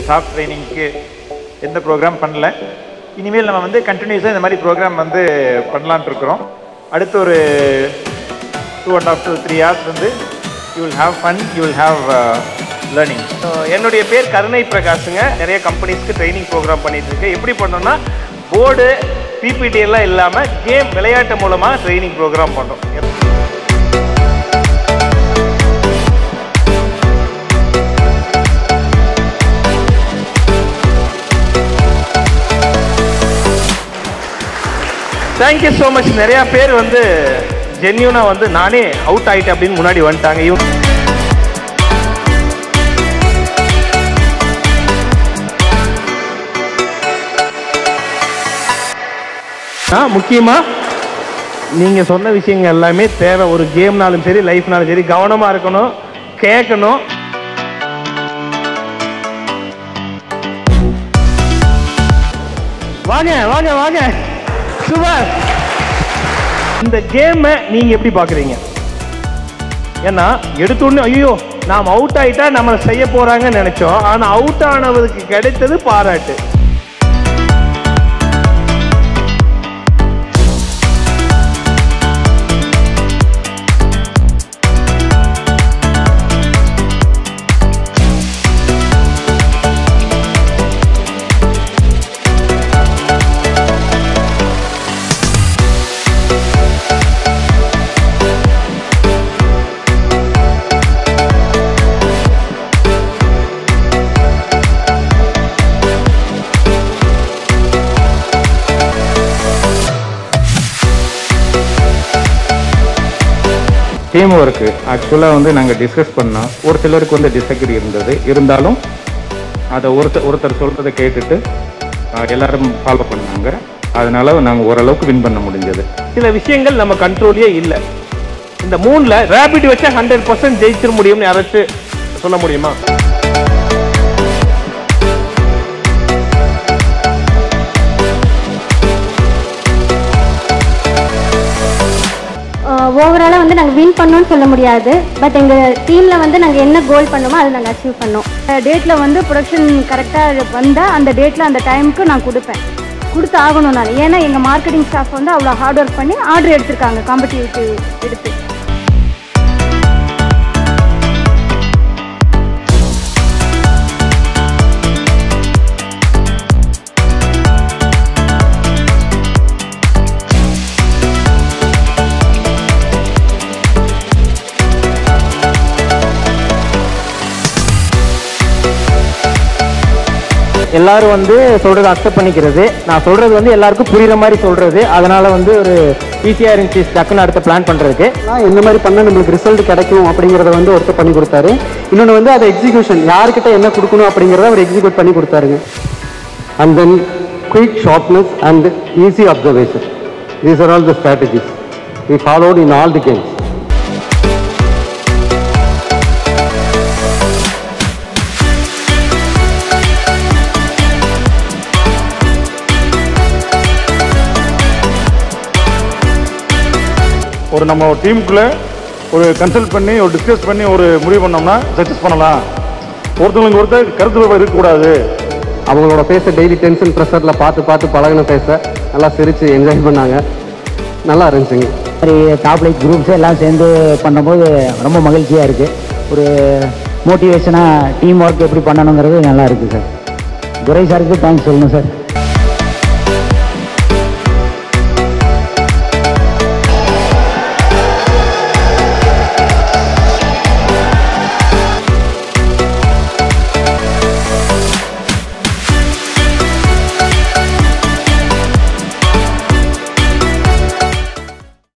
staff ட்ரைனிங்க்கு எந்த program பண்ணல இனிமேல் நம்ம வந்து கண்டினியூஸாக இந்த மாதிரி ப்ரோக்ராம் வந்து பண்ணலான்ட்டு இருக்கிறோம் அடுத்து ஒரு two and half two three hours வந்து you will have fun you will have learning என்னுடைய பேர் கருணை பிரகாஷுங்க நிறைய கம்பெனிஸ்க்கு ட்ரைனிங் ப்ரோக்ராம் பண்ணிட்டு இருக்கேன் எப்படி பண்ணோம்னா போர்டு பிபிடி எல்லாம் இல்லாமல் கேம் விளையாட்டு மூலமாக ட்ரைனிங் ப்ரோக்ராம் பண்ணோம் தேங்க்யூ ஸோ மச் நிறையா பேர் வந்து ஜென்யூனாக வந்து நானே அவுட் ஆயிட்டேன் அப்படின்னு முன்னாடி வந்துட்டாங்க இவங்க ஆ முக்கியமாக நீங்கள் சொன்ன விஷயங்கள் எல்லாமே தேவை ஒரு கேம்னாலும் சரி லைஃப்னாலும் சரி கவனமாக இருக்கணும் கேட்கணும் வாங்க வாங்க வாங்க சூப்பர் இந்த கேமை நீங்கள் எப்படி பார்க்குறீங்க ஏன்னா எடுத்தோடனே ஐயோ நாம் அவுட் ஆயிட்டா நம்மளை செய்ய போறாங்கன்னு நினைச்சோம் ஆனால் அவுட் ஆனவருக்கு கிடைத்தது பாராட்டு டீம் ஒர்க்கு ஆக்சுவலாக வந்து நாங்கள் டிஸ்கஸ் பண்ணோம் ஒரு சிலருக்கு வந்து டிஸ்அக்ரி இருந்தது இருந்தாலும் அதை ஒருத்தர் ஒருத்தர் சொல்கிறத கேட்டுட்டு ஆஹ், எல்லாரும் ஃபாலோ பண்ணாங்க அதனால நாங்கள் ஓரளவுக்கு வின் பண்ண முடிஞ்சது சில விஷயங்கள் நம்ம கண்ட்ரோலே இல்லை இந்த மூணுல ரேபிட் வச்சா ஹண்ட்ரட் பர்சன்ட் ஜெயிச்சிட முடியும்னு யாராச்சும் சொல்ல முடியுமா ஓவராலாக வந்து நாங்கள் வின் பண்ணோம்னு சொல்ல முடியாது பட் எங்கள் டீமில் வந்து நாங்கள் என்ன கோல் பண்ணோமோ அதை நாங்கள் அச்சீவ் பண்ணோம் டேட்டில் வந்து ப்ரொடக்ஷன் கரெக்டாக வந்தால் அந்த டேட்டில் அந்த டைமுக்கு நான் கொடுப்பேன் கொடுத்து ஆகணும் நான் ஏன்னா எங்கள் மார்க்கெட்டிங் ஸ்டாஃப் வந்து அவ்வளோ ஹார்ட் ஒர்க் பண்ணி ஆர்டர் எடுத்திருக்காங்க காம்படிட்டிவ் எடுத்து எல்லாரும் வந்து சொல்றதை அக்செப்ட் பண்ணிக்கிறது நான் சொல்றது வந்து எல்லாருக்கும் புரியுற மாதிரி சொல்றது அதனால வந்து ஒரு ஈஸியாக இருந்துச்சு டக்குன்னு அடுத்த பிளான் பண்றதுக்கு நான் இந்த மாதிரி பண்ணால் நம்மளுக்கு ரிசல்ட் கிடைக்கும் அப்படிங்கிறத வந்து ஒருத்தர் பண்ணி கொடுத்தாரு இன்னொன்று வந்து அது எக்ஸிக்யூஷன் யார்கிட்ட என்ன கொடுக்கணும் அப்படிங்கிறத அவர் எக்ஸிக்யூட் பண்ணி கொடுத்தாருங்க and then quick sharpness and easy observation these are all the strategies we followed in all the games ஒரு நம்ம டீமுக்குள்ளே ஒரு கன்சல்ட் பண்ணி ஒரு டிஸ்கஸ் பண்ணி ஒரு முடிவு பண்ணோம்னா சக்ஸஸ் பண்ணலாம் ஒருத்தவங்களுக்கு ஒருத்தர் கருத்து வேறுபாடு இருக்கக்கூடாது அவங்களோட ஃபேஸை டெய்லி டென்ஷன் ப்ரெஷரில் பார்த்து பார்த்து பழகின ஃபேஸை நல்லா சிரித்து என்ஜாய் பண்ணாங்க நல்லா இருந்துச்சுங்க மாதிரி டாப் லைட் குரூப்ஸ் எல்லாம் சேர்ந்து பண்ணும்போது ரொம்ப மகிழ்ச்சியாக இருக்குது ஒரு மோட்டிவேஷனாக டீம் ஒர்க் எப்படி பண்ணணுங்கிறது நல்லா இருக்குது சார் துரை சாருக்கு தேங்க்ஸ் சொல்லணும் சார்